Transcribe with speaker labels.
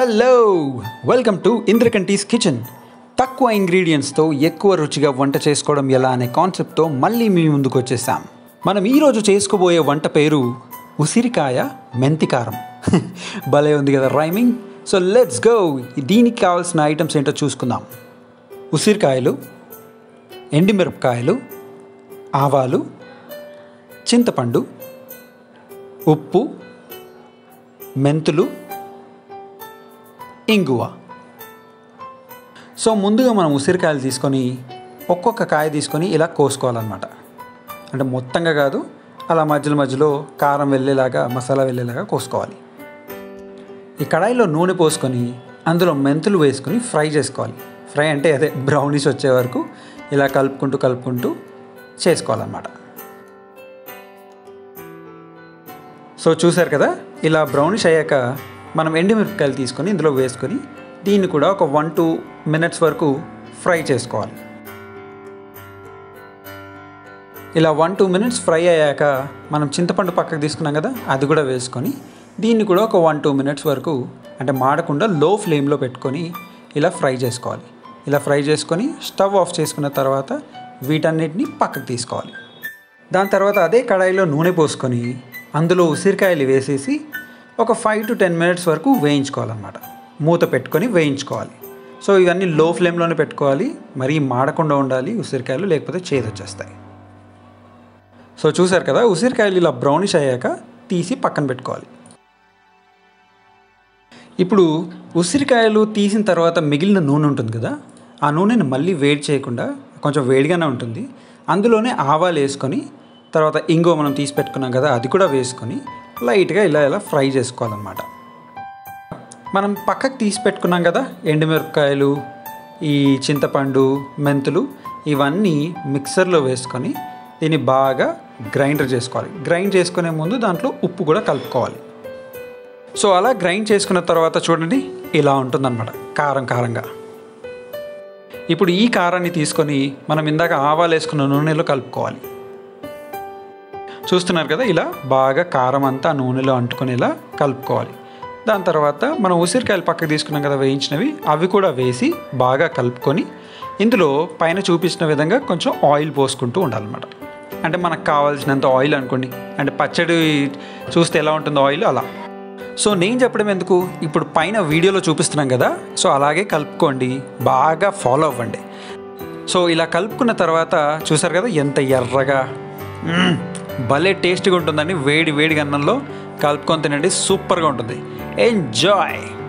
Speaker 1: hello welcome to Indrakanti's kitchen తక్కువ ఇంగ్రీడియంట్స్తో ఎక్కువ రుచిగా వంట చేసుకోవడం ఎలా అనే కాన్సెప్ట్తో మళ్ళీ మీ ముందుకు వచ్చేసాం మనం ఈరోజు చేసుకోబోయే వంట పేరు ఉసిరికాయ మెంతికారం భలే ఉంది కదా రైమింగ్ సో లెట్స్ గో దీనికి కావాల్సిన ఐటమ్స్ ఏంటో చూసుకుందాం ఉసిరికాయలు ఎండిమిరపకాయలు ఆవాలు చింతపండు ఉప్పు మెంతులు ఇంగువ సో ముందుగా మనం ఉసిరికాయలు తీసుకొని ఒక్కొక్క కాయ తీసుకొని ఇలా కోసుకోవాలన్నమాట అంటే మొత్తంగా కాదు అలా మధ్యలో మధ్యలో కారం వెళ్ళేలాగా మసాలా వెళ్ళేలాగా కోసుకోవాలి ఈ కడాయిలో నూనె పోసుకొని అందులో మెంతులు వేసుకొని ఫ్రై చేసుకోవాలి ఫ్రై అంటే అదే బ్రౌనీస్ వచ్చే వరకు ఇలా కలుపుకుంటూ కలుపుకుంటూ చేసుకోవాలన్నమాట సో చూసారు కదా ఇలా బ్రౌనిష్ అయ్యాక మనం ఎండుమిరపకాయలు తీసుకొని ఇందులో వేసుకొని దీన్ని కూడా ఒక వన్ టూ మినిట్స్ వరకు ఫ్రై చేసుకోవాలి ఇలా వన్ టూ మినిట్స్ ఫ్రై అయ్యాక మనం చింతపండు పక్కకు తీసుకున్నాం కదా అది కూడా వేసుకొని దీన్ని కూడా ఒక వన్ టూ మినిట్స్ వరకు అంటే మాడకుండా లో ఫ్లేమ్లో పెట్టుకొని ఇలా ఫ్రై చేసుకోవాలి ఇలా ఫ్రై చేసుకొని స్టవ్ ఆఫ్ చేసుకున్న తర్వాత వీటన్నిటిని పక్కకు తీసుకోవాలి దాని తర్వాత అదే కడాయిలో నూనె పోసుకొని అందులో ఉసిరికాయలు వేసేసి ఒక ఫైవ్ టు టెన్ మినిట్స్ వరకు వేయించుకోవాలన్నమాట మూత పెట్టుకొని వేయించుకోవాలి సో ఇవన్నీ లో ఫ్లేమ్లోనే పెట్టుకోవాలి మరీ మాడకుండా ఉండాలి ఉసిరికాయలు లేకపోతే చేదు వచ్చేస్తాయి సో చూసారు కదా ఉసిరికాయలు ఇలా బ్రౌనిష్ అయ్యాక తీసి పక్కన పెట్టుకోవాలి ఇప్పుడు ఉసిరికాయలు తీసిన తర్వాత మిగిలిన నూనె ఉంటుంది కదా ఆ నూనెని మళ్ళీ వేడి చేయకుండా కొంచెం వేడిగానే ఉంటుంది అందులోనే ఆవాలు వేసుకొని తర్వాత ఇంగో మనం తీసి పెట్టుకున్నాం కదా అది కూడా వేసుకొని లైట్గా ఇలా ఇలా ఫ్రై చేసుకోవాలన్నమాట మనం పక్కకు తీసి పెట్టుకున్నాం కదా ఎండుమిరపకాయలు ఈ చింతపండు మెంతులు ఇవన్నీ మిక్సర్లో వేసుకొని దీన్ని బాగా గ్రైండర్ చేసుకోవాలి గ్రైండ్ చేసుకునే ముందు దాంట్లో ఉప్పు కూడా కలుపుకోవాలి సో అలా గ్రైండ్ చేసుకున్న తర్వాత చూడండి ఇలా ఉంటుందన్నమాట కారం కారంగా ఇప్పుడు ఈ కారాన్ని తీసుకొని మనం ఇందాక ఆవాలు వేసుకున్న నూనెలో కలుపుకోవాలి చూస్తున్నారు కదా ఇలా బాగా కారం అంతా నూనెలో అంటుకునేలా కలుపుకోవాలి దాని తర్వాత మనం ఉసిరికాయలు పక్కకు తీసుకున్నాం కదా వేయించినవి అవి కూడా వేసి బాగా కలుపుకొని ఇందులో పైన చూపించిన విధంగా కొంచెం ఆయిల్ పోసుకుంటూ ఉండాలన్నమాట అంటే మనకు కావాల్సినంత ఆయిల్ అనుకోండి అంటే పచ్చడి చూస్తే ఎలా ఉంటుందో ఆయిల్ అలా సో నేను చెప్పడం ఎందుకు ఇప్పుడు పైన వీడియోలో చూపిస్తున్నాం కదా సో అలాగే కలుపుకోండి బాగా ఫాలో అవ్వండి సో ఇలా కలుపుకున్న తర్వాత చూసారు కదా ఎంత ఎర్రగా మ్మ్, భలే టేస్ట్గా ఉంటుందండి వేడి వేడి అన్నంలో కలుపుకొని తినండి సూపర్గా ఉంటుంది ఎంజాయ్